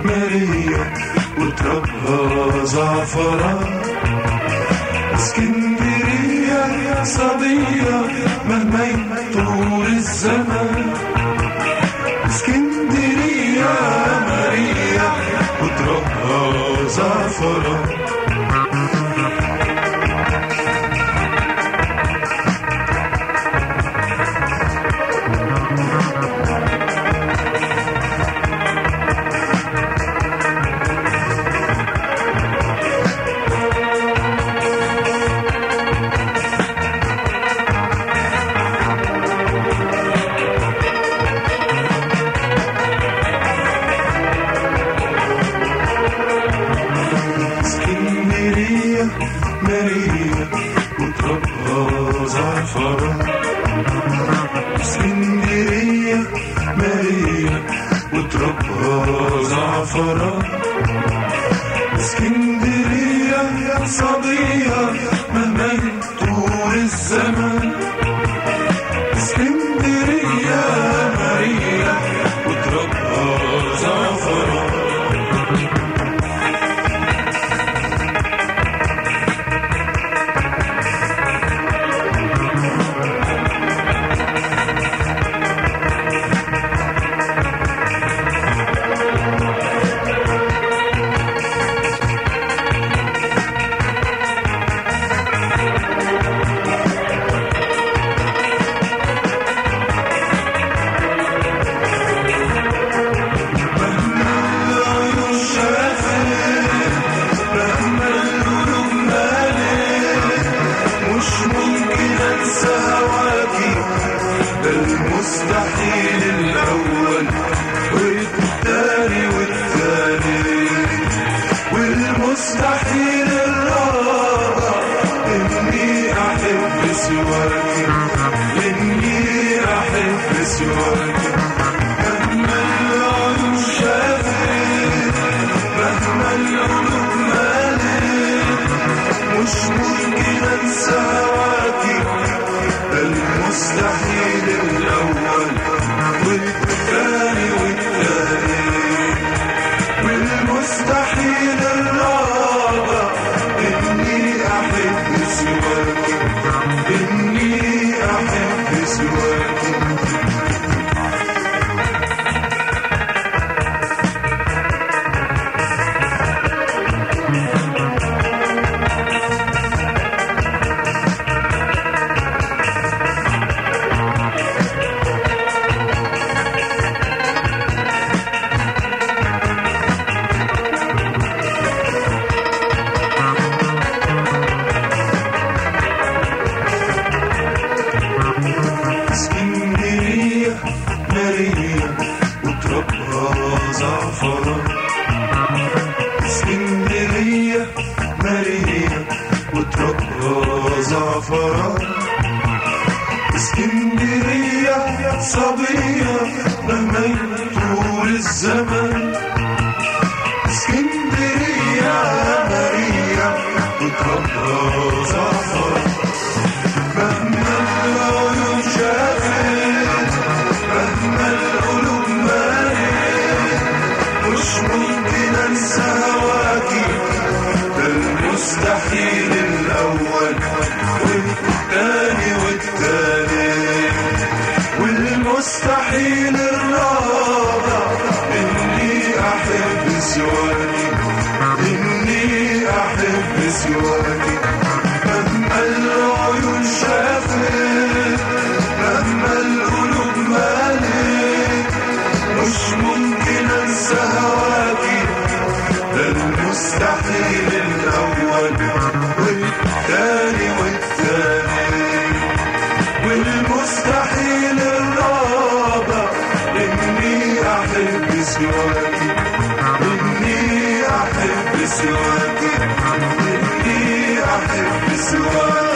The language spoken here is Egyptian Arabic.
ماريا وتربها زعفران اسكندرية يا صبية مهما يطول الزمن اسكندرية ماريا وتربها زعفران اسكندرية ماريا وتربها زعفران اسكندرية ماريا وتربها زعفران اسكندرية يا صبية مهما يطول الزمن اسكندرية ماريا وتربها زعفران العيون شافت مهما القلوب مالت مش ممكن انسى هواكي ده المستحيل الاول والتاني والتاني والمستحيل الرابع اني احب سواكي اني احب سواكي مهما العيون شافت مهما القلوب مالت مش ممكن انسى هواكي ده المستحيل الاول والتاني والتاني والمستحيل الرابع اني احب سواكي اني احب سواكي اسكندرية ماريا وتربها زعفران اسكندرية ماريا وتربها زعفران اسكندرية صبية مهما يطول الزمن اسكندرية ماريا وتربها زعفران مهما العيون شافت مهما القلوب مالت مش ممكن انسى هواكي ده المستحيل الاول والتاني والتاني والمستحيل الرابع اني احب سواكي اني احب سواكي مهما العيون شافت مهما القلوب مالت مش ممكن انسى هواكي ده المستحيل الاول والتاني والتاني والمستحيل الرابع اني احب سواكي اني احب سواكي اني احب سواكي